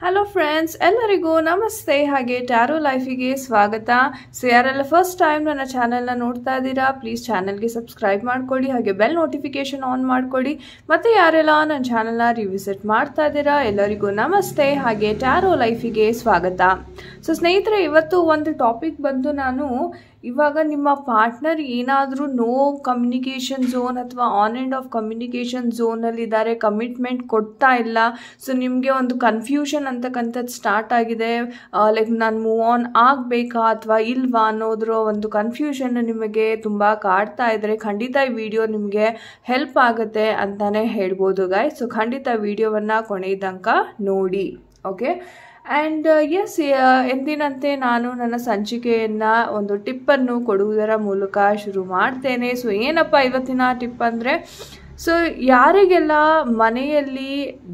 hello friends ಎಲ್ಲರಿಗೂ ನಮಸ್ತೆ ಹಾಗೆ ಟ್ಯಾರೋ ಲೈಫಿಗೆ ಸ್ವಾಗತ ಸೊ ಯಾರೆಲ್ಲ ಫಸ್ಟ್ ಟೈಮ್ ನನ್ನ ಚಾನೆಲ್ನ ನೋಡ್ತಾ ಇದ್ದೀರಾ ಪ್ಲೀಸ್ ಚಾನೆಲ್ಗೆ ಸಬ್ಸ್ಕ್ರೈಬ್ ಮಾಡ್ಕೊಳ್ಳಿ ಹಾಗೆ ಬೆಲ್ ನೋಟಿಫಿಕೇಶನ್ ಆನ್ ಮಾಡ್ಕೊಳ್ಳಿ ಮತ್ತು ಯಾರೆಲ್ಲ ನನ್ನ ಚಾನೆಲ್ನ ರಿವಿಸಿಟ್ ಮಾಡ್ತಾ ಇದ್ದೀರಾ ಎಲ್ಲರಿಗೂ ನಮಸ್ತೆ ಹಾಗೆ ಟ್ಯಾರೋ ಲೈಫಿಗೆ ಸ್ವಾಗತ ಸೊ ಸ್ನೇಹಿತರೆ ಇವತ್ತು ಒಂದು ಟಾಪಿಕ್ ಬಂದು ನಾನು ಇವಾಗ ನಿಮ್ಮ ಪಾರ್ಟ್ನರ್ ಏನಾದರೂ ನೋ ಕಮ್ಯುನಿಕೇಷನ್ ಝೋನ್ ಅಥವಾ ಆನ್ ಆ್ಯಂಡ್ ಆಫ್ ಕಮ್ಯುನಿಕೇಷನ್ ಝೋನಲ್ಲಿದ್ದಾರೆ ಕಮಿಟ್ಮೆಂಟ್ ಕೊಡ್ತಾ ಇಲ್ಲ ಸೊ ನಿಮಗೆ ಒಂದು ಕನ್ಫ್ಯೂಷನ್ ಅಂತಕ್ಕಂಥದ್ದು ಸ್ಟಾರ್ಟ್ ಆಗಿದೆ ಲೈಕ್ ನಾನು ಮೂವ್ ಆನ್ ಆಗಬೇಕಾ ಅಥವಾ ಇಲ್ವಾ ಅನ್ನೋದ್ರ ಒಂದು ಕನ್ಫ್ಯೂಷನ್ ನಿಮಗೆ ತುಂಬ ಕಾಡ್ತಾ ಇದ್ದರೆ ಖಂಡಿತ ಈ ವಿಡಿಯೋ ನಿಮಗೆ ಹೆಲ್ಪ್ ಆಗುತ್ತೆ ಅಂತಲೇ ಹೇಳ್ಬೋದು ಗಾಯ್ ಸೊ ಖಂಡಿತ ವಿಡಿಯೋವನ್ನು ಕೊನೆಯ ತನಕ ನೋಡಿ ಓಕೆ ಆ್ಯಂಡ್ ಎಸ್ ಎಂದಿನಂತೆ ನಾನು ನನ್ನ ಸಂಚಿಕೆಯನ್ನು ಒಂದು ಟಿಪ್ಪನ್ನು ಕೊಡುವುದರ ಮೂಲಕ ಶುರು ಮಾಡ್ತೇನೆ ಸೊ ಏನಪ್ಪ ಇವತ್ತಿನ ಟಿಪ್ ಅಂದರೆ ಸೊ ಯಾರಿಗೆಲ್ಲ ಮನೆಯಲ್ಲಿ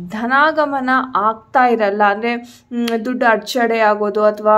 ಧನಾಗಮನ ಆಗ್ತಾ ಇರಲ್ಲ ಅಂದರೆ ದುಡ್ಡು ಅಡ್ಚಣೆ ಆಗೋದು ಅಥವಾ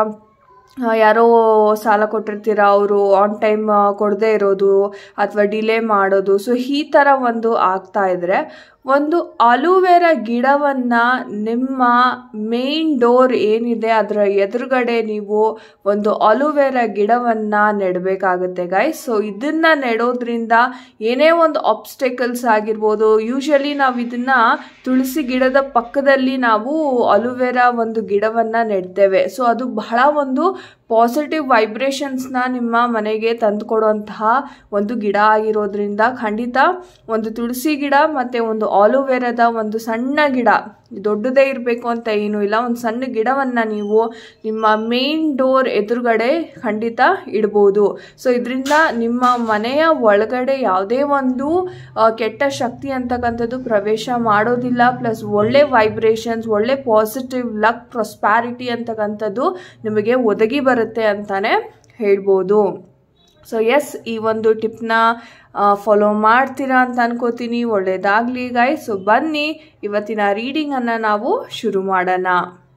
ಯಾರೋ ಸಾಲ ಕೊಟ್ಟಿರ್ತೀರ ಅವರು ಆನ್ ಟೈಮ್ ಕೊಡದೇ ಇರೋದು ಅಥವಾ ಡಿಲೇ ಮಾಡೋದು ಸೊ ಈ ಥರ ಒಂದು ಆಗ್ತಾ ಇದ್ರೆ ಒಂದು ಅಲುವೆರಾ ಗಿಡವನ್ನು ನಿಮ್ಮ ಮೇನ್ ಡೋರ್ ಏನಿದೆ ಅದರ ಎದುರುಗಡೆ ನೀವು ಒಂದು ಅಲುವೆರಾ ಗಿಡವನ್ನು ನೆಡಬೇಕಾಗುತ್ತೆ ಗೈಸ್ ಸೊ ಇದನ್ನು ನೆಡೋದ್ರಿಂದ ಏನೇ ಒಂದು ಆಬ್ಸ್ಟೆಕಲ್ಸ್ ಆಗಿರ್ಬೋದು ಯೂಶಲಿ ನಾವು ಇದನ್ನು ತುಳಸಿ ಗಿಡದ ಪಕ್ಕದಲ್ಲಿ ನಾವು ಅಲುವೆರಾ ಒಂದು ಗಿಡವನ್ನು ನೆಡ್ತೇವೆ ಸೊ ಅದು ಬಹಳ ಒಂದು ಪಾಸಿಟಿವ್ ವೈಬ್ರೇಷನ್ಸ್ನ ನಿಮ್ಮ ಮನೆಗೆ ತಂದುಕೊಡುವಂತಹ ಒಂದು ಗಿಡ ಆಗಿರೋದ್ರಿಂದ ಖಂಡಿತ ಒಂದು ತುಳಸಿ ಗಿಡ ಮತ್ತು ಒಂದು ಆಲೋವೆರಾದ ಒಂದು ಸಣ್ಣ ಗಿಡ ದೊಡ್ಡದೇ ಇರಬೇಕು ಅಂತ ಏನೂ ಇಲ್ಲ ಒಂದು ಸಣ್ಣ ಗಿಡವನ್ನು ನೀವು ನಿಮ್ಮ ಮೇನ್ ಡೋರ್ ಎದುರುಗಡೆ ಖಂಡಿತ ಇಡ್ಬೋದು ಸೊ ಇದರಿಂದ ನಿಮ್ಮ ಮನೆಯ ಒಳಗಡೆ ಯಾವುದೇ ಒಂದು ಕೆಟ್ಟ ಶಕ್ತಿ ಅಂತಕ್ಕಂಥದ್ದು ಪ್ರವೇಶ ಮಾಡೋದಿಲ್ಲ ಪ್ಲಸ್ ಒಳ್ಳೆ ವೈಬ್ರೇಷನ್ಸ್ ಒಳ್ಳೆ ಪಾಸಿಟಿವ್ ಲಕ್ ಪ್ರೊಸ್ಪ್ಯಾರಿಟಿ ಅಂತಕ್ಕಂಥದ್ದು ನಿಮಗೆ ಒದಗಿ ಬರುತ್ತೆ ಅಂತಲೇ ಹೇಳ್ಬೋದು ಸೊ ಎಸ್ ಈ ಒಂದು ಟಿಪ್ನ ಫಾಲೋ ಮಾಡ್ತೀರಾ ಅಂತ ಅನ್ಕೋತೀನಿ ಒಳ್ಳೇದಾಗಲಿ ಗಾಯ್ ಸೊ ಬನ್ನಿ ಇವತ್ತಿನ ರೀಡಿಂಗನ್ನು ನಾವು ಶುರು ಮಾಡೋಣ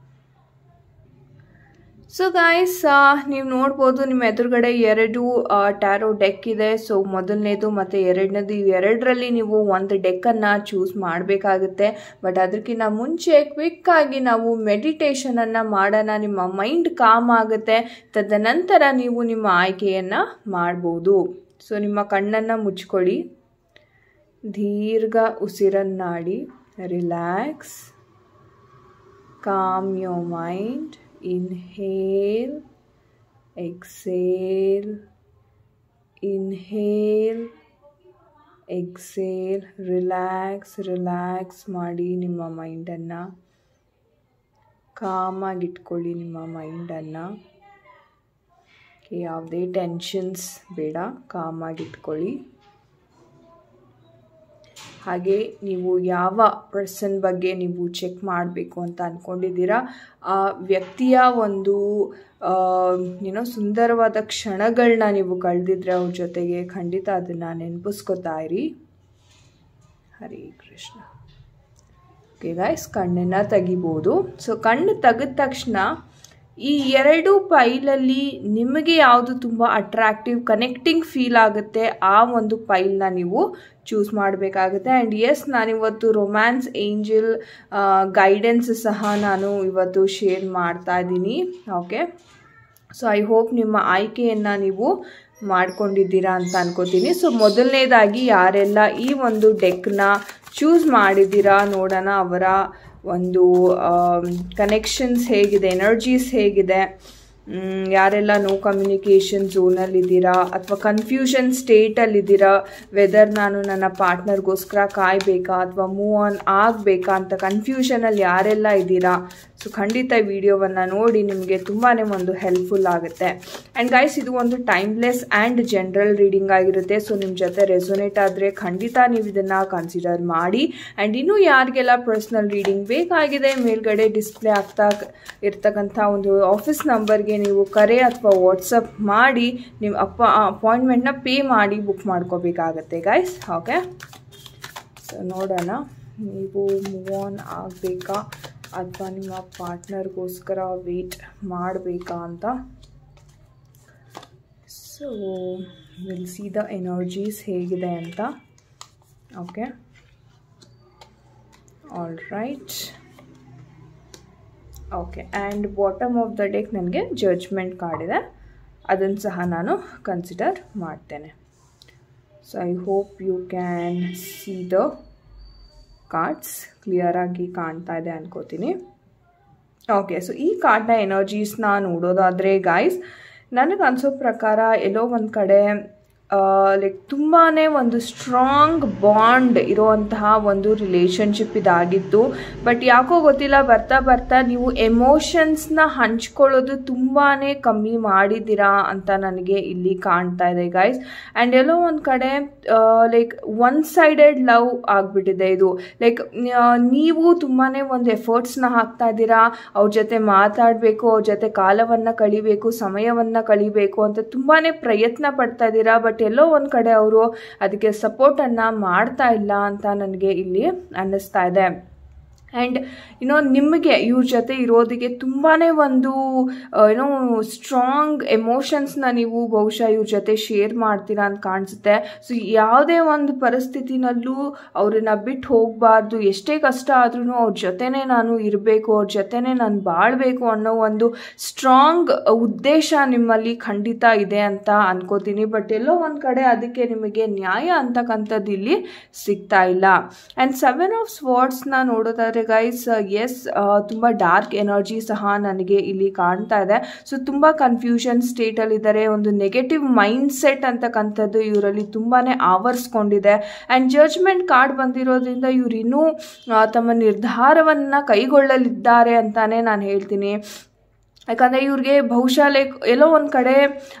ಸೊ ಗಾಯ್ಸ್ ನೀವು ನೋಡ್ಬೋದು ನಿಮ್ಮ ಎದುರುಗಡೆ ಎರಡು ಟ್ಯಾರೋ ಡೆಕ್ ಇದೆ ಸೊ ಮೊದಲನೇದು ಮತ್ತು ಎರಡನೇದು ಇವೆರಡರಲ್ಲಿ ನೀವು ಒಂದು ಡೆಕ್ಕನ್ನು ಚೂಸ್ ಮಾಡಬೇಕಾಗುತ್ತೆ ಬಟ್ ಅದಕ್ಕಿಂತ ಮುಂಚೆ ಕ್ವಿಕ್ಕಾಗಿ ನಾವು ಮೆಡಿಟೇಷನನ್ನು ಮಾಡೋಣ ನಿಮ್ಮ ಮೈಂಡ್ ಕಾಮ್ ಆಗುತ್ತೆ ತದನಂತರ ನೀವು ನಿಮ್ಮ ಆಯ್ಕೆಯನ್ನು ಮಾಡ್ಬೋದು ಸೊ ನಿಮ್ಮ ಕಣ್ಣನ್ನು ಮುಚ್ಕೊಳ್ಳಿ ದೀರ್ಘ ಉಸಿರನ್ನಾಡಿ relax calm your mind inhale exhale inhale exhale relax relax ಮಾಡಿ ನಿಮ್ಮ ಮೈಂಡನ್ನು ಕಾಮಾಗಿಟ್ಕೊಳ್ಳಿ ನಿಮ್ಮ ಮೈಂಡನ್ನು ಯಾವುದೇ ಟೆನ್ಷನ್ಸ್ ಬೇಡ ಕಾಮಾಗಿಟ್ಕೊಳ್ಳಿ ಹಾಗೆ ನೀವು ಯಾವ ಪರ್ಸನ್ ಬಗ್ಗೆ ನೀವು ಚೆಕ್ ಮಾಡಬೇಕು ಅಂತ ಅಂದ್ಕೊಂಡಿದ್ದೀರಾ ಆ ವ್ಯಕ್ತಿಯ ಒಂದು ಏನೋ ಸುಂದರವಾದ ಕ್ಷಣಗಳನ್ನ ನೀವು ಕಳೆದಿದ್ರೆ ಅವ್ರ ಜೊತೆಗೆ ಖಂಡಿತ ಅದನ್ನು ನೆನಪಿಸ್ಕೋತಾ ಇರಿ ಹರೇ ಕೃಷ್ಣ ಓಕೆ ಗಾಯ್ಸ್ ಕಣ್ಣನ್ನು ತೆಗಿಬೋದು ಸೊ ಕಣ್ಣು ತೆಗೆದ ತಕ್ಷಣ ಈ ಎರಡು ಪೈಲಲ್ಲಿ ನಿಮಗೆ ಯಾವುದು ತುಂಬ ಅಟ್ರಾಕ್ಟಿವ್ ಕನೆಕ್ಟಿಂಗ್ ಫೀಲ್ ಆಗುತ್ತೆ ಆ ಒಂದು ಪೈಲ್ನ ನೀವು ಚೂಸ್ ಮಾಡಬೇಕಾಗುತ್ತೆ ಆ್ಯಂಡ್ ಎಸ್ ನಾನಿವತ್ತು ರೊಮ್ಯಾನ್ಸ್ ಏಂಜಲ್ ಗೈಡೆನ್ಸ್ ಸಹ ನಾನು ಇವತ್ತು ಶೇರ್ ಮಾಡ್ತಾ ಇದ್ದೀನಿ ಓಕೆ ಸೊ ಐ ಹೋಪ್ ನಿಮ್ಮ ಆಯ್ಕೆಯನ್ನು ನೀವು ಮಾಡ್ಕೊಂಡಿದ್ದೀರಾ ಅಂತ ಅನ್ಕೋತೀನಿ ಸೊ ಮೊದಲನೇದಾಗಿ ಯಾರೆಲ್ಲ ಈ ಒಂದು ಡೆಕ್ನ ಚೂಸ್ ಮಾಡಿದ್ದೀರಾ ನೋಡೋಣ ಅವರ ಒಂದು ಕನೆಕ್ಷನ್ಸ್ ಹೇಗಿದೆ ಎನರ್ಜೀಸ್ ಹೇಗಿದೆ ಯಾರೆಲ್ಲ ನೋ ಕಮ್ಯುನಿಕೇಷನ್ ಝೋನಲ್ಲಿದ್ದೀರಾ ಅಥವಾ ಕನ್ಫ್ಯೂಷನ್ ಸ್ಟೇಟಲ್ಲಿದ್ದೀರಾ ವೆದರ್ ನಾನು ನನ್ನ ಪಾರ್ಟ್ನರ್ಗೋಸ್ಕರ ಕಾಯಬೇಕಾ ಅಥವಾ ಮೂವ್ ಆನ್ ಆಗಬೇಕಾ ಅಂತ ಕನ್ಫ್ಯೂಷನಲ್ಲಿ ಯಾರೆಲ್ಲ ಇದ್ದೀರಾ ಸೊ ಖಂಡಿತ ವಿಡಿಯೋವನ್ನು ನೋಡಿ ನಿಮಗೆ ತುಂಬಾ ಒಂದು ಹೆಲ್ಪ್ಫುಲ್ ಆಗುತ್ತೆ ಆ್ಯಂಡ್ ಗೈಸ್ ಇದು ಒಂದು ಟೈಮ್ಲೆಸ್ ಆ್ಯಂಡ್ ಜನರಲ್ ರೀಡಿಂಗ್ ಆಗಿರುತ್ತೆ ಸೊ ನಿಮ್ಮ ಜೊತೆ ರೆಸೊನೇಟ್ ಆದರೆ ಖಂಡಿತ ನೀವು ಇದನ್ನು ಕನ್ಸಿಡರ್ ಮಾಡಿ ಆ್ಯಂಡ್ ಇನ್ನೂ ಯಾರಿಗೆಲ್ಲ ಪರ್ಸ್ನಲ್ ರೀಡಿಂಗ್ ಬೇಕಾಗಿದೆ ಮೇಲ್ಗಡೆ ಡಿಸ್ಪ್ಲೇ ಆಗ್ತಾ ಇರ್ತಕ್ಕಂಥ ಒಂದು ಆಫೀಸ್ ನಂಬರ್ಗೆ ನೀವು ಕರೆ ಅಥವಾ ವಾಟ್ಸಪ್ ಮಾಡಿ ನೀವು ಅಪ್ಪ ಅಪಾಯಿಂಟ್ಮೆಂಟ್ನ ಪೇ ಮಾಡಿ ಬುಕ್ ಮಾಡ್ಕೋಬೇಕಾಗತ್ತೆ ಗೈಸ್ ಓಕೆ ಸೊ ನೋಡೋಣ ನೀವು ಮೂವ್ ಆನ್ ಆಗಬೇಕಾ ಅಥವಾ ನಿಮ್ಮ ಪಾರ್ಟ್ನರ್ಗೋಸ್ಕರ ವೇಟ್ ಮಾಡಬೇಕಾ ಅಂತ so will see the energies ಹೇಗಿದೆ ಅಂತ okay all right okay and bottom of the deck ನನಗೆ ಜಡ್ಜ್ಮೆಂಟ್ ಕಾರ್ಡ್ ಇದೆ ಅದನ್ನು ಸಹ ನಾನು ಕನ್ಸಿಡರ್ ಮಾಡ್ತೇನೆ so I hope you can see the cards ಕ್ಲಿಯರಾಗಿ ಕಾಣ್ತಾ ಇದೆ ಅನ್ಕೋತೀನಿ ಓಕೆ ಸೊ ಈ ಕಾರ್ಡ್ನ ಎನರ್ಜೀಸ್ನ ನೋಡೋದಾದರೆ ಗಾಯ್ಸ್ ನನಗೆ ಅನಿಸೋ ಪ್ರಕಾರ ಎಲ್ಲೋ ಒಂದು ಕಡೆ ಲೈಕ್ ತುಂಬಾ ಒಂದು ಸ್ಟ್ರಾಂಗ್ ಬಾಂಡ್ ಇರುವಂತಹ ಒಂದು ರಿಲೇಷನ್ಶಿಪ್ ಇದಾಗಿತ್ತು ಬಟ್ ಯಾಕೋ ಗೊತ್ತಿಲ್ಲ ಬರ್ತಾ ಬರ್ತಾ ನೀವು ಎಮೋಷನ್ಸ್ನ ಹಂಚ್ಕೊಳ್ಳೋದು ತುಂಬಾ ಕಮ್ಮಿ ಮಾಡಿದ್ದೀರಾ ಅಂತ ನನಗೆ ಇಲ್ಲಿ ಕಾಣ್ತಾ ಇದೆ ಗೈಸ್ ಆ್ಯಂಡ್ ಎಲ್ಲೋ ಒಂದು ಕಡೆ ಲೈಕ್ ಒನ್ ಸೈಡೆಡ್ ಲವ್ ಆಗಿಬಿಟ್ಟಿದೆ ಇದು ಲೈಕ್ ನೀವು ತುಂಬಾ ಒಂದು ಎಫರ್ಟ್ಸ್ನ ಹಾಕ್ತಾ ಇದ್ದೀರಾ ಅವ್ರ ಜೊತೆ ಮಾತಾಡಬೇಕು ಅವ್ರ ಜೊತೆ ಕಾಲವನ್ನು ಕಳಿಬೇಕು ಸಮಯವನ್ನು ಕಳಿಬೇಕು ಅಂತ ತುಂಬಾ ಪ್ರಯತ್ನ ಪಡ್ತಾ ಇದ್ದೀರಾ ಬಟ್ ಎಲ್ಲೋ ಒಂದು ಕಡೆ ಅವರು ಅದಕ್ಕೆ ಸಪೋರ್ಟನ್ನು ಮಾಡ್ತಾ ಇಲ್ಲ ಅಂತ ನನಗೆ ಇಲ್ಲಿ ಅನ್ನಿಸ್ತಾ ಇದೆ ಆ್ಯಂಡ್ ಏನೋ ನಿಮಗೆ ಇವ್ರ ಜೊತೆ ಇರೋದಕ್ಕೆ ತುಂಬಾ ಒಂದು ಏನೋ ಸ್ಟ್ರಾಂಗ್ ಎಮೋಷನ್ಸ್ನ ನೀವು ಬಹುಶಃ ಇವ್ರ ಜೊತೆ ಶೇರ್ ಮಾಡ್ತೀರಾ ಅಂತ ಕಾಣಿಸುತ್ತೆ ಸೊ ಯಾವುದೇ ಒಂದು ಪರಿಸ್ಥಿತಿನಲ್ಲೂ ಅವ್ರನ್ನ ಬಿಟ್ಟು ಹೋಗಬಾರ್ದು ಎಷ್ಟೇ ಕಷ್ಟ ಆದ್ರೂ ಅವ್ರ ಜೊತೆನೇ ನಾನು ಇರಬೇಕು ಅವ್ರ ಜೊತೆನೇ ನಾನು ಬಾಳಬೇಕು ಅನ್ನೋ ಒಂದು ಸ್ಟ್ರಾಂಗ್ ಉದ್ದೇಶ ನಿಮ್ಮಲ್ಲಿ ಖಂಡಿತ ಇದೆ ಅಂತ ಅನ್ಕೋತೀನಿ ಬಟ್ ಎಲ್ಲೋ ಒಂದು ಕಡೆ ಅದಕ್ಕೆ ನಿಮಗೆ ನ್ಯಾಯ ಅಂತಕ್ಕಂಥದ್ದು ಇಲ್ಲಿ ಸಿಗ್ತಾ ಇಲ್ಲ ಆ್ಯಂಡ್ ಸೆವೆನ್ ಆಫ್ ಸ್ವಾರ್ಡ್ಸ್ನ ನೋಡೋದಾದ್ರೆ ಗೈಸ್ ಎಸ್ ತುಂಬ ಡಾರ್ಕ್ ಎನರ್ಜಿ ಸಹ ನನಗೆ ಇಲ್ಲಿ ಕಾಣ್ತಾ ಇದೆ ಸೊ ತುಂಬ ಕನ್ಫ್ಯೂಷನ್ ಸ್ಟೇಟಲ್ಲಿದ್ದಾರೆ ಒಂದು ನೆಗೆಟಿವ್ ಮೈಂಡ್ ಸೆಟ್ ಅಂತಕ್ಕಂಥದ್ದು ಇವರಲ್ಲಿ ತುಂಬಾ ಆವರಿಸ್ಕೊಂಡಿದೆ ಆ್ಯಂಡ್ ಜಡ್ಜ್ಮೆಂಟ್ ಕಾರ್ಡ್ ಬಂದಿರೋದ್ರಿಂದ ಇವ್ರು ಇನ್ನೂ ತಮ್ಮ ನಿರ್ಧಾರವನ್ನು ಕೈಗೊಳ್ಳಲಿದ್ದಾರೆ ಅಂತಾನೆ ನಾನು ಹೇಳ್ತೀನಿ ಯಾಕಂದರೆ ಇವ್ರಿಗೆ ಬಹುಶಃ ಲೈಕ್ ಎಲ್ಲೋ ಒಂದು ಕಡೆ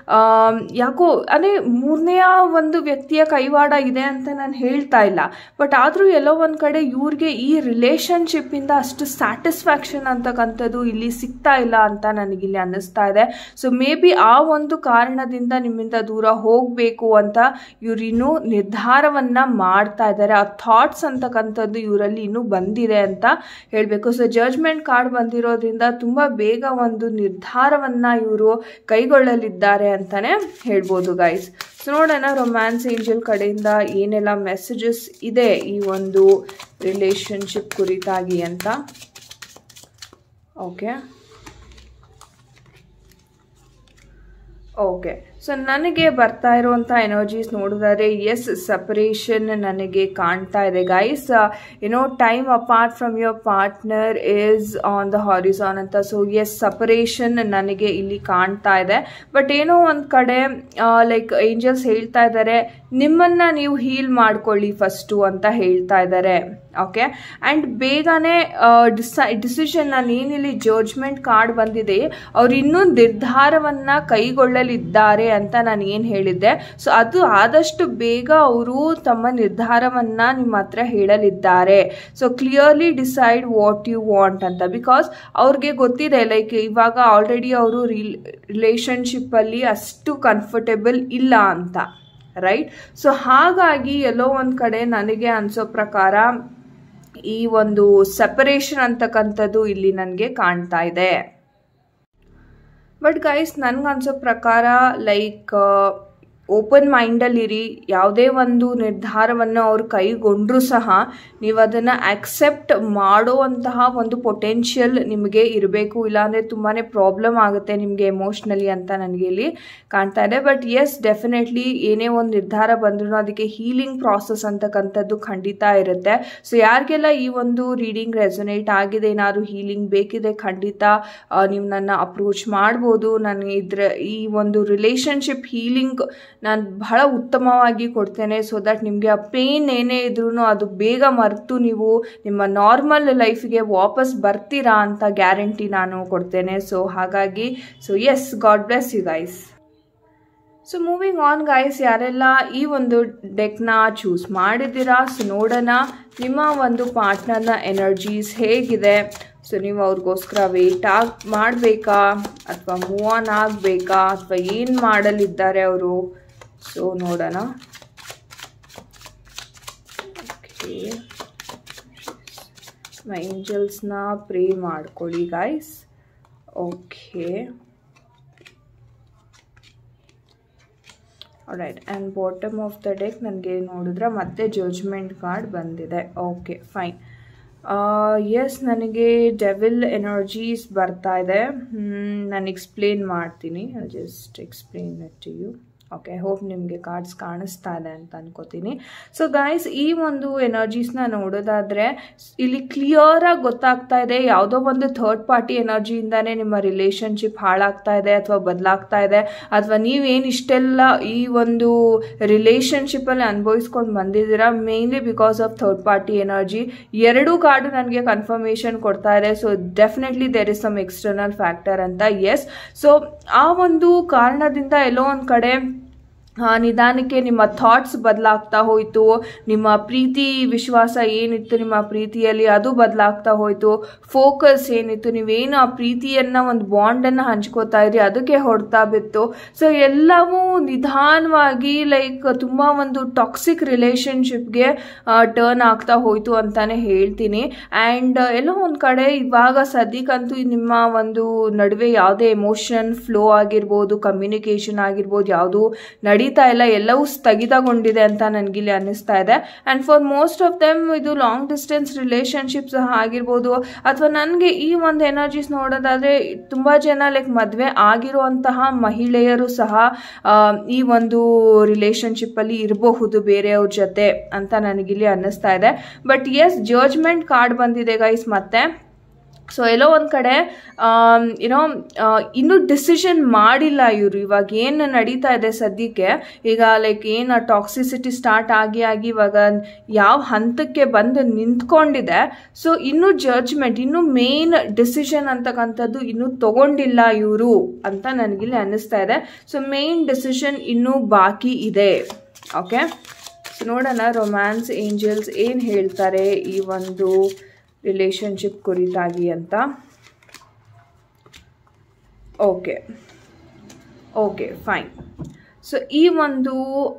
ಯಾಕೋ ಅದೇ ಮೂರನೆಯ ಒಂದು ವ್ಯಕ್ತಿಯ ಕೈವಾಡ ಇದೆ ಅಂತ ನಾನು ಹೇಳ್ತಾ ಇಲ್ಲ ಬಟ್ ಆದರೂ ಎಲ್ಲೋ ಒಂದು ಕಡೆ ಇವ್ರಿಗೆ ಈ ರಿಲೇಷನ್ಶಿಪ್ಪಿಂದ ಅಷ್ಟು ಸ್ಯಾಟಿಸ್ಫ್ಯಾಕ್ಷನ್ ಅಂತಕ್ಕಂಥದ್ದು ಇಲ್ಲಿ ಸಿಗ್ತಾ ಇಲ್ಲ ಅಂತ ನನಗಿಲ್ಲಿ ಅನ್ನಿಸ್ತಾ ಇದೆ ಸೊ ಮೇ ಬಿ ಆ ಒಂದು ಕಾರಣದಿಂದ ನಿಮ್ಮಿಂದ ದೂರ ಹೋಗಬೇಕು ಅಂತ ಇವ್ರು ಇನ್ನೂ ನಿರ್ಧಾರವನ್ನು ಮಾಡ್ತಾ ಇದ್ದಾರೆ ಆ ಥಾಟ್ಸ್ ಅಂತಕ್ಕಂಥದ್ದು ಇವರಲ್ಲಿ ಇನ್ನೂ ಬಂದಿದೆ ಅಂತ ಹೇಳಬೇಕು ಸೊ ಜಡ್ಜ್ಮೆಂಟ್ ಕಾರ್ಡ್ ಬಂದಿರೋದ್ರಿಂದ ತುಂಬ ಬೇಗ ಒಂದು ನಿರ್ಧಾರವನ್ನು ಇವರು ಕೈಗೊಳ್ಳಲಿದ್ದಾರೆ ಅಂತಲೇ ಹೇಳ್ಬೋದು ಗೈಸ್ ಸೊ ನೋಡೋಣ ರೊಮ್ಯಾನ್ಸ್ ಏಂಜಲ್ ಕಡೆಯಿಂದ ಏನೆಲ್ಲ ಮೆಸೇಜಸ್ ಇದೆ ಈ ಒಂದು ರಿಲೇಷನ್ಶಿಪ್ ಕುರಿತಾಗಿ ಅಂತ ಓಕೆ ಓಕೆ ಸೊ ನನಗೆ ಬರ್ತಾ ಇರುವಂಥ ಎನರ್ಜೀಸ್ ನೋಡಿದರೆ ಎಸ್ ಸಪರೇಷನ್ ನನಗೆ ಕಾಣ್ತಾ ಇದೆ ಗೈಸ್ ಏನೋ time apart from your partner is on the horizon ಅಂತ ಸೊ ಎಸ್ ಸಪರೇಷನ್ ನನಗೆ ಇಲ್ಲಿ ಕಾಣ್ತಾ ಇದೆ ಬಟ್ ಏನೋ ಒಂದು ಕಡೆ ಲೈಕ್ ಏಂಜಲ್ಸ್ ಹೇಳ್ತಾ ಇದ್ದಾರೆ ನಿಮ್ಮನ್ನು ನೀವು ಹೀಲ್ ಮಾಡ್ಕೊಳ್ಳಿ ಫಸ್ಟು ಅಂತ ಹೇಳ್ತಾ ಇದ್ದಾರೆ ಓಕೆ ಆ್ಯಂಡ್ ಬೇಗನೆ ಡಿಸೈ ಡಿಸಿಷನ್ ನಾನು ಏನಿಲ್ಲಿ ಜಡ್ಜ್ಮೆಂಟ್ ಕಾರ್ಡ್ ಬಂದಿದೆ ಅವ್ರು ಇನ್ನೂ ನಿರ್ಧಾರವನ್ನು ಕೈಗೊಳ್ಳಲಿದ್ದಾರೆ ಅಂತ ನಾನು ಏನು ಹೇಳಿದ್ದೆ ಸೊ ಅದು ಆದಷ್ಟು ಬೇಗ ಅವರು ತಮ್ಮ ನಿರ್ಧಾರವನ್ನು ನಿಮ್ಮ ಹತ್ರ ಹೇಳಲಿದ್ದಾರೆ so clearly decide what you want ಅಂತ ಬಿಕಾಸ್ ಅವ್ರಿಗೆ ಗೊತ್ತಿದೆ ಲೈಕ್ ಇವಾಗ ಆಲ್ರೆಡಿ ಅವರು ರಿಲ್ ರಿಲೇಷನ್ಶಿಪ್ಪಲ್ಲಿ ಅಷ್ಟು ಕಂಫರ್ಟೇಬಲ್ ಇಲ್ಲ ಅಂತ ರೈಟ್ ಸೊ ಹಾಗಾಗಿ ಎಲ್ಲೋ ಒಂದು ಕಡೆ ನನಗೆ ಅನಿಸೋ ಪ್ರಕಾರ ಈ ಒಂದು ಸೆಪರೇಷನ್ ಅಂತಕ್ಕಂಥದ್ದು ಇಲ್ಲಿ ನನಗೆ ಕಾಣ್ತಾ ಇದೆ ಬಟ್ ಗೈಸ್ ನನಗನ್ಸೋ ಪ್ರಕಾರ ಲೈಕ್ ಓಪನ್ ಮೈಂಡಲ್ಲಿರಿ ಯಾವುದೇ ಒಂದು ನಿರ್ಧಾರವನ್ನು ಅವ್ರು ಕೈಗೊಂಡ್ರೂ ಸಹ ನೀವು ಅದನ್ನು ಆಕ್ಸೆಪ್ಟ್ ಮಾಡುವಂತಹ ಒಂದು ಪೊಟೆನ್ಷಿಯಲ್ ನಿಮಗೆ ಇರಬೇಕು ಇಲ್ಲಾಂದರೆ ತುಂಬಾ ಪ್ರಾಬ್ಲಮ್ ಆಗುತ್ತೆ ನಿಮಗೆ ಎಮೋಷ್ನಲಿ ಅಂತ ನನಗೆ ಇಲ್ಲಿ ಕಾಣ್ತಾ ಇದೆ ಬಟ್ ಎಸ್ ಡೆಫಿನೆಟ್ಲಿ ಏನೇ ಒಂದು ನಿರ್ಧಾರ ಬಂದ್ರೂ ಅದಕ್ಕೆ ಹೀಲಿಂಗ್ ಪ್ರಾಸೆಸ್ ಅಂತಕ್ಕಂಥದ್ದು ಖಂಡಿತ ಇರುತ್ತೆ ಸೊ ಯಾರಿಗೆಲ್ಲ ಈ ಒಂದು ರೀಡಿಂಗ್ ರೆಸೊನೇಟ್ ಆಗಿದೆ ಏನಾದ್ರು ಹೀಲಿಂಗ್ ಬೇಕಿದೆ ಖಂಡಿತ ನೀವು ನನ್ನ ಅಪ್ರೋಚ್ ಮಾಡ್ಬೋದು ನನಗೆ ಇದ್ರ ಈ ಒಂದು ರಿಲೇಷನ್ಶಿಪ್ ಹೀಲಿಂಗ್ ನಾನು ಬಹಳ ಉತ್ತಮವಾಗಿ ಕೊಡ್ತೇನೆ ಸೊ ದಟ್ ನಿಮಗೆ ಆ ಪೇನ್ ಏನೇ ಇದ್ರೂ ಅದು ಬೇಗ ಮರೆತು ನೀವು ನಿಮ್ಮ ನಾರ್ಮಲ್ ಲೈಫಿಗೆ ವಾಪಸ್ ಬರ್ತೀರಾ ಅಂತ ಗ್ಯಾರಂಟಿ ನಾನು ಕೊಡ್ತೇನೆ ಸೊ ಹಾಗಾಗಿ so yes God bless you guys so moving on guys ಯಾರೆಲ್ಲ ಈ ಒಂದು ಡೆಕ್ನ ಚೂಸ್ ಮಾಡಿದ್ದೀರಾ ಸೊ ನೋಡೋಣ ನಿಮ್ಮ ಒಂದು ಪಾರ್ಟ್ನರ್ನ ಎನರ್ಜೀಸ್ ಹೇಗಿದೆ ಸೊ ನೀವು ಅವ್ರಿಗೋಸ್ಕರ ವೇಟ್ ಆಗಿ ಮಾಡಬೇಕಾ ಅಥವಾ ಮೂವ್ ಆನ್ ಆಗಬೇಕಾ ಅಥವಾ ಏನು ಮಾಡಲಿದ್ದಾರೆ ಅವರು ಸೊ ನೋಡೋಣ ಓಕೆ ಏಂಜಲ್ಸ್ನ ಪ್ರೇ ಮಾಡ್ಕೊಳ್ಳಿ guys okay right and bottom of the deck ನನಗೆ ನೋಡಿದ್ರೆ ಮತ್ತೆ ಜಡ್ಜ್ಮೆಂಟ್ ಕಾರ್ಡ್ ಬಂದಿದೆ ಓಕೆ ಫೈನ್ ಎಸ್ ನನಗೆ ಡೆವಿಲ್ ಎನರ್ಜೀಸ್ ಬರ್ತಾ ಇದೆ ನಾನು ಎಕ್ಸ್ಪ್ಲೇನ್ ಮಾಡ್ತೀನಿ just explain it to you okay hope ನಿಮಗೆ ಕಾರ್ಡ್ಸ್ ಕಾಣಿಸ್ತಾ ಇದೆ ಅಂತ ಅನ್ಕೋತೀನಿ ಸೊ ಗಾಯ್ಸ್ ಈ ಒಂದು ಎನರ್ಜೀಸ್ನ ನೋಡೋದಾದರೆ ಇಲ್ಲಿ ಕ್ಲಿಯರಾಗಿ ಗೊತ್ತಾಗ್ತಾ ಇದೆ ಯಾವುದೋ ಒಂದು ಥರ್ಡ್ ಪಾರ್ಟಿ ಎನರ್ಜಿಯಿಂದಾನೇ ನಿಮ್ಮ ರಿಲೇಷನ್ಶಿಪ್ ಹಾಳಾಗ್ತಾ ಇದೆ ಅಥವಾ ಬದಲಾಗ್ತಾ ಇದೆ ಅಥವಾ ನೀವೇನು ಇಷ್ಟೆಲ್ಲ ಈ ಒಂದು ರಿಲೇಷನ್ಶಿಪ್ಪಲ್ಲಿ ಅನುಭವಿಸ್ಕೊಂಡು ಬಂದಿದ್ದೀರಾ mainly because of third party energy ಎರಡೂ ಕಾರ್ಡು ನನಗೆ ಕನ್ಫರ್ಮೇಷನ್ ಕೊಡ್ತಾ ಇದೆ so definitely there is some external factor ಅಂತ ಎಸ್ ಸೊ ಆ ಒಂದು ಕಾರಣದಿಂದ ಎಲ್ಲೋ ಒಂದು ಕಡೆ ನಿಧಾನಕ್ಕೆ ನಿಮ್ಮ ಥಾಟ್ಸ್ ಬದಲಾಗ್ತಾ ಹೋಯಿತು ನಿಮ್ಮ ಪ್ರೀತಿ ವಿಶ್ವಾಸ ಏನಿತ್ತು ನಿಮ್ಮ ಪ್ರೀತಿಯಲ್ಲಿ ಅದು ಬದಲಾಗ್ತಾ ಹೋಯಿತು ಫೋಕಸ್ ಏನಿತ್ತು ನೀವೇನು ಆ ಪ್ರೀತಿಯನ್ನು ಒಂದು ಬಾಂಡನ್ನು ಹಂಚ್ಕೋತಾ ಇದ್ರಿ ಅದಕ್ಕೆ ಹೊಡ್ತಾ ಬಿತ್ತು ಸೊ ಎಲ್ಲವೂ ನಿಧಾನವಾಗಿ ಲೈಕ್ ತುಂಬ ಒಂದು ಟಾಕ್ಸಿಕ್ ರಿಲೇಷನ್ಶಿಪ್ಗೆ ಟರ್ನ್ ಆಗ್ತಾ ಹೋಯಿತು ಅಂತಾನೆ ಹೇಳ್ತೀನಿ ಆ್ಯಂಡ್ ಎಲ್ಲೋ ಒಂದು ಕಡೆ ಇವಾಗ ಸದ್ಯಕ್ಕಂತೂ ನಿಮ್ಮ ಒಂದು ನಡುವೆ ಯಾವುದೇ ಎಮೋಷನ್ ಫ್ಲೋ ಆಗಿರ್ಬೋದು ಕಮ್ಯುನಿಕೇಷನ್ ಆಗಿರ್ಬೋದು ಯಾವುದು ನಡಿ ನಡೀತಾ ಇಲ್ಲ ಎಲ್ಲವೂ ಸ್ಥಗಿತಗೊಂಡಿದೆ ಅಂತ ನನಗಿಲ್ಲಿ ಅನ್ನಿಸ್ತಾ ಇದೆ and for most of them ಇದು ಲಾಂಗ್ ಡಿಸ್ಟೆನ್ಸ್ ರಿಲೇಷನ್ಶಿಪ್ ಸಹ ಆಗಿರ್ಬೋದು ಅಥವಾ ನನಗೆ ಈ ಒಂದು ಎನರ್ಜೀಸ್ ನೋಡೋದಾದರೆ ತುಂಬ ಜನ ಲೈಕ್ ಮದುವೆ ಆಗಿರುವಂತಹ ಮಹಿಳೆಯರು ಸಹ ಈ ಒಂದು ರಿಲೇಷನ್ಶಿಪ್ಪಲ್ಲಿ ಇರಬಹುದು ಬೇರೆಯವ್ರ ಜೊತೆ ಅಂತ ನನಗಿಲ್ಲಿ ಅನ್ನಿಸ್ತಾ ಇದೆ ಬಟ್ ಎಸ್ ಜಡ್ಜ್ಮೆಂಟ್ ಕಾರ್ಡ್ ಬಂದಿದೆ ಗೈಸ್ ಮತ್ತೆ ಸೊ ಎಲ್ಲೋ ಒಂದು ಕಡೆ ಏನೋ ಇನ್ನೂ ಡಿಸಿಷನ್ ಮಾಡಿಲ್ಲ ಇವರು ಇವಾಗ ಏನು ನಡೀತಾ ಇದೆ ಸದ್ಯಕ್ಕೆ ಈಗ ಲೈಕ್ ಏನು ಟಾಕ್ಸಿಸಿಟಿ ಸ್ಟಾರ್ಟ್ ಆಗಿ ಆಗಿ ಇವಾಗ ಯಾವ ಹಂತಕ್ಕೆ ಬಂದು ನಿಂತ್ಕೊಂಡಿದೆ ಸೊ ಇನ್ನೂ ಜಡ್ಜ್ಮೆಂಟ್ ಇನ್ನೂ ಮೇನ್ ಡಿಸಿಷನ್ ಅಂತಕ್ಕಂಥದ್ದು ಇನ್ನೂ ತಗೊಂಡಿಲ್ಲ ಇವರು ಅಂತ ನನಗಿಲ್ಲಿ ಅನ್ನಿಸ್ತಾ ಇದೆ ಸೊ ಮೇನ್ ಡಿಸಿಷನ್ ಇನ್ನೂ ಬಾಕಿ ಇದೆ ಓಕೆ ಸೊ ನೋಡೋಣ ರೊಮ್ಯಾನ್ಸ್ ಏಂಜಲ್ಸ್ ಏನು ಹೇಳ್ತಾರೆ ಈ ಒಂದು ರಿಲೇಷನ್ಶಿಪ್ ಕುರಿತಾಗಿ ಅಂತ ಓಕೆ ಓಕೆ ಫೈನ್ ಸೊ ಈ ಒಂದು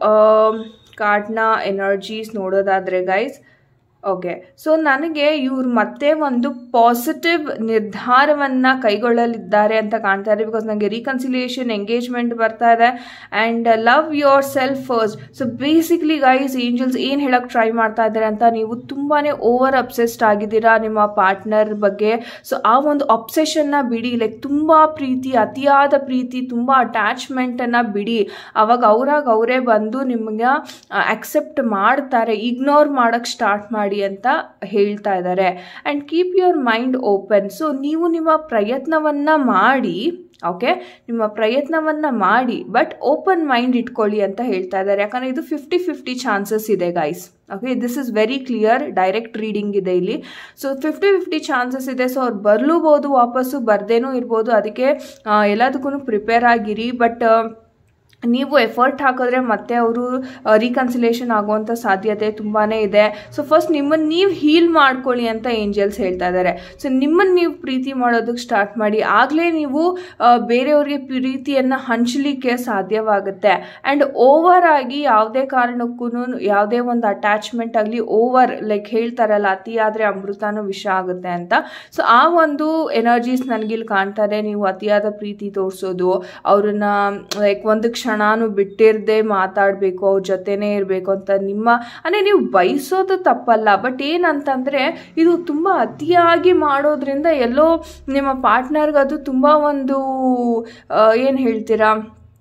ಕಾರ್ಡ್ನ ಎನರ್ಜೀಸ್ ನೋಡೋದಾದರೆ ಗೈಸ್ ಓಕೆ ಸೊ ನನಗೆ ಇವ್ರು ಮತ್ತೆ ಒಂದು ಪಾಸಿಟಿವ್ ನಿರ್ಧಾರವನ್ನು ಕೈಗೊಳ್ಳಲಿದ್ದಾರೆ ಅಂತ ಕಾಣ್ತಾ ಇದೆ ಬಿಕಾಸ್ ನನಗೆ ರೀಕನ್ಸಿಲಿಯೇಷನ್ ಎಂಗೇಜ್ಮೆಂಟ್ ಬರ್ತಾ ಇದೆ and love yourself first so basically guys angels ಏನು ಹೇಳೋಕ್ಕೆ ಟ್ರೈ ಮಾಡ್ತಾ ಇದ್ದಾರೆ ಅಂತ ನೀವು ತುಂಬಾ ಓವರ್ ಅಬ್ಸೆಸ್ಡ್ ಆಗಿದ್ದೀರಾ ನಿಮ್ಮ ಪಾರ್ಟ್ನರ್ ಬಗ್ಗೆ ಸೊ ಆ ಒಂದು ಅಬ್ಸೆಷನ್ನ ಬಿಡಿ ಲೈಕ್ ತುಂಬ ಪ್ರೀತಿ ಅತಿಯಾದ ಪ್ರೀತಿ ತುಂಬ ಅಟ್ಯಾಚ್ಮೆಂಟನ್ನು ಬಿಡಿ ಅವಾಗ ಅವ್ರಾಗ ಅವರೇ ಬಂದು ನಿಮಗೆ ಅಕ್ಸೆಪ್ಟ್ ಮಾಡ್ತಾರೆ ಇಗ್ನೋರ್ ಮಾಡೋಕ್ಕೆ ಸ್ಟಾರ್ಟ್ ಮಾಡಿ ಅಂತ ಹೇಳ್ತಾ ಇದ್ದಾರೆ and keep your mind open so ನೀವು ನಿಮ್ಮ ಪ್ರಯತ್ನವನ್ನು ಮಾಡಿ ಓಕೆ ನಿಮ್ಮ ಪ್ರಯತ್ನವನ್ನು ಮಾಡಿ ಬಟ್ ಓಪನ್ ಮೈಂಡ್ ಇಟ್ಕೊಳ್ಳಿ ಅಂತ ಹೇಳ್ತಾ ಇದ್ದಾರೆ ಯಾಕಂದರೆ ಇದು ಫಿಫ್ಟಿ ಫಿಫ್ಟಿ ಚಾನ್ಸಸ್ ಇದೆ guys okay this is very clear direct reading ಇದೆ ಇಲ್ಲಿ ಸೊ ಫಿಫ್ಟಿ ಫಿಫ್ಟಿ ಚಾನ್ಸಸ್ ಇದೆ ಸೊ ಅವ್ರು ಬರಲೂಬೋದು ವಾಪಸ್ಸು ಬರ್ದೇನೂ ಇರ್ಬೋದು ಅದಕ್ಕೆ ಎಲ್ಲದಕ್ಕೂ ಪ್ರಿಪೇರ್ ಆಗಿರಿ ಬಟ್ ನೀವು ಎಫರ್ಟ್ ಹಾಕಿದ್ರೆ ಮತ್ತೆ ಅವರು ರೀಕನ್ಸಿಲೇಷನ್ ಆಗುವಂಥ ಸಾಧ್ಯತೆ ತುಂಬಾ ಇದೆ ಸೊ ಫಸ್ಟ್ ನಿಮ್ಮನ್ನು ನೀವು ಹೀಲ್ ಮಾಡ್ಕೊಳ್ಳಿ ಅಂತ ಏಂಜಲ್ಸ್ ಹೇಳ್ತಾ ಇದ್ದಾರೆ ಸೊ ನಿಮ್ಮನ್ನು ನೀವು ಪ್ರೀತಿ ಮಾಡೋದಕ್ಕೆ ಸ್ಟಾರ್ಟ್ ಮಾಡಿ ಆಗಲೇ ನೀವು ಬೇರೆಯವ್ರಿಗೆ ಪ್ರೀತಿಯನ್ನು ಹಂಚಲಿಕ್ಕೆ ಸಾಧ್ಯವಾಗುತ್ತೆ ಆ್ಯಂಡ್ ಓವರ್ ಆಗಿ ಯಾವುದೇ ಕಾರಣಕ್ಕೂ ಯಾವುದೇ ಒಂದು ಅಟ್ಯಾಚ್ಮೆಂಟ್ ಆಗಲಿ ಓವರ್ ಲೈಕ್ ಹೇಳ್ತಾರಲ್ಲ ಅತಿ ಆದರೆ ಅಮೃತನೂ ವಿಷ ಆಗುತ್ತೆ ಅಂತ ಸೊ ಆ ಒಂದು ಎನರ್ಜೀಸ್ ನನಗಿಲ್ಲಿ ಕಾಣ್ತಾ ಇದೆ ನೀವು ಅತಿಯಾದ ಪ್ರೀತಿ ತೋರಿಸೋದು ಅವ್ರನ್ನ ಲೈಕ್ ಒಂದು ಕ್ಷಣನೂ ಬಿಟ್ಟಿರದೆ ಮಾತಾಡಬೇಕು ಅವ್ರ ಜೊತೆನೇ ಇರಬೇಕು ಅಂತ ನಿಮ್ಮ ಅಂದರೆ ನೀವು ಬಯಸೋದು ತಪ್ಪಲ್ಲ ಬಟ್ ಏನಂತಂದರೆ ಇದು ತುಂಬ ಅತಿಯಾಗಿ ಮಾಡೋದ್ರಿಂದ ಎಲ್ಲೋ ನಿಮ್ಮ ಪಾರ್ಟ್ನರ್ಗೆ ಅದು ತುಂಬ ಒಂದು ಏನು ಹೇಳ್ತೀರಾ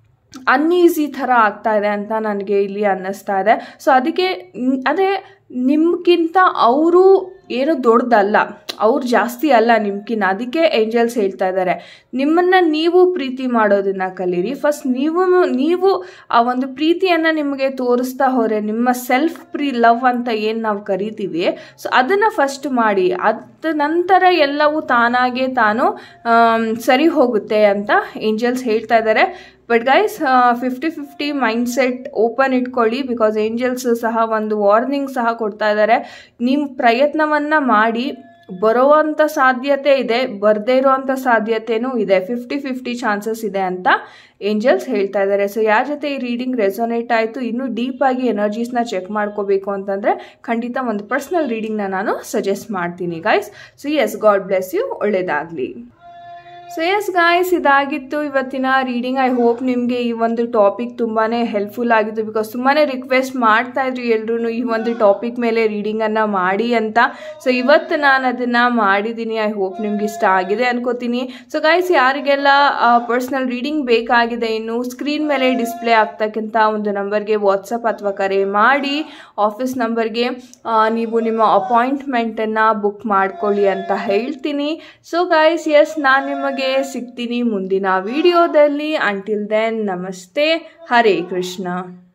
ಅನ್ಈಸಿ ಥರ ಆಗ್ತಾ ಇದೆ ಅಂತ ನನಗೆ ಇಲ್ಲಿ ಅನ್ನಿಸ್ತಾ ಇದೆ ಸೊ ಅದಕ್ಕೆ ಅದೇ ನಿಮ್ಗಿಂತ ಅವರು ಏನು ದೊಡ್ಡದಲ್ಲ ಅವ್ರು ಜಾಸ್ತಿ ಅಲ್ಲ ನಿಮ್ಗಿನ್ನ ಅದಕ್ಕೆ ಏಂಜಲ್ಸ್ ಹೇಳ್ತಾ ಇದ್ದಾರೆ ನಿಮ್ಮನ್ನು ನೀವು ಪ್ರೀತಿ ಮಾಡೋದನ್ನ ಕಲೀರಿ ಫಸ್ಟ್ ನೀವು ನೀವು ಆ ಒಂದು ಪ್ರೀತಿಯನ್ನು ನಿಮಗೆ ತೋರಿಸ್ತಾ ಹೋದರೆ ನಿಮ್ಮ ಸೆಲ್ಫ್ ಪ್ರೀ ಲವ್ ಅಂತ ಏನು ನಾವು ಕರಿತೀವಿ ಸೊ ಅದನ್ನು ಫಸ್ಟ್ ಮಾಡಿ ಅದ ನಂತರ ಎಲ್ಲವೂ ತಾನಾಗೆ ತಾನು ಸರಿ ಹೋಗುತ್ತೆ ಅಂತ ಏಂಜಲ್ಸ್ ಹೇಳ್ತಾ ಇದ್ದಾರೆ but guys fifty fifty mindset open ಇಟ್ಕೊಳ್ಳಿ ಬಿಕಾಸ್ ಏಂಜಲ್ಸ್ ಸಹ ಒಂದು ವಾರ್ನಿಂಗ್ ಸಹ ಕೊಡ್ತಾ ಇದ್ದಾರೆ ನಿಮ್ಮ ಪ್ರಯತ್ನವನ್ನು ಮಾಡಿ ಬರುವಂಥ ಸಾಧ್ಯತೆ ಇದೆ ಬರದೇ ಇರುವಂಥ ಸಾಧ್ಯತೆನೂ ಇದೆ ಫಿಫ್ಟಿ ಫಿಫ್ಟಿ ಚಾನ್ಸಸ್ ಇದೆ ಅಂತ ಏಂಜಲ್ಸ್ ಹೇಳ್ತಾ ಇದ್ದಾರೆ ಸೊ ಯಾರ ಜೊತೆ ಈ ರೀಡಿಂಗ್ ರೆಸೊನೇಟ್ ಆಯಿತು ಇನ್ನೂ ಡೀಪಾಗಿ ಎನರ್ಜೀಸ್ನ ಚೆಕ್ ಮಾಡ್ಕೋಬೇಕು ಅಂತಂದರೆ ಖಂಡಿತ ಒಂದು ಪರ್ಸ್ನಲ್ ರೀಡಿಂಗ್ನ ನಾನು ಸಜೆಸ್ಟ್ ಮಾಡ್ತೀನಿ guys so yes God bless you ಒಳ್ಳೇದಾಗಲಿ ಸೊ ಎಸ್ ಗಾಯ್ಸ್ ಇದಾಗಿತ್ತು ಇವತ್ತಿನ ರೀಡಿಂಗ್ ಐ ಹೋಪ್ ನಿಮಗೆ ಈ ಒಂದು ಟಾಪಿಕ್ ತುಂಬಾ ಹೆಲ್ಪ್ಫುಲ್ ಆಗಿತ್ತು ಬಿಕಾಸ್ ತುಂಬಾ ರಿಕ್ವೆಸ್ಟ್ ಮಾಡ್ತಾ ಇದ್ರು ಎಲ್ಲರೂ ಈ ಒಂದು ಟಾಪಿಕ್ ಮೇಲೆ ರೀಡಿಂಗನ್ನು ಮಾಡಿ ಅಂತ ಸೊ ಇವತ್ತು ನಾನು ಅದನ್ನು ಮಾಡಿದ್ದೀನಿ ಐ ಹೋಪ್ ನಿಮ್ಗೆ ಇಷ್ಟ ಆಗಿದೆ ಅನ್ಕೋತೀನಿ ಸೊ ಗಾಯ್ಸ್ ಯಾರಿಗೆಲ್ಲ ಪರ್ಸ್ನಲ್ ರೀಡಿಂಗ್ ಬೇಕಾಗಿದೆ ಇನ್ನು ಸ್ಕ್ರೀನ್ ಮೇಲೆ ಡಿಸ್ಪ್ಲೇ ಆಗ್ತಕ್ಕಂಥ ಒಂದು ನಂಬರ್ಗೆ ವಾಟ್ಸಪ್ ಅಥವಾ ಕರೆ ಮಾಡಿ ಆಫೀಸ್ ನಂಬರ್ಗೆ ನೀವು ನಿಮ್ಮ ಅಪಾಯಿಂಟ್ಮೆಂಟನ್ನು ಬುಕ್ ಮಾಡ್ಕೊಳ್ಳಿ ಅಂತ ಹೇಳ್ತೀನಿ ಸೊ ಗಾಯ್ಸ್ ಎಸ್ ನಾನು ನಿಮಗೆ ಸಿಗ್ತೀನಿ ಮುಂದಿನ ವಿಡಿಯೋದಲ್ಲಿ ಅಂಟಿಲ್ ದೆನ್ ನಮಸ್ತೆ ಹರೇ ಕೃಷ್ಣ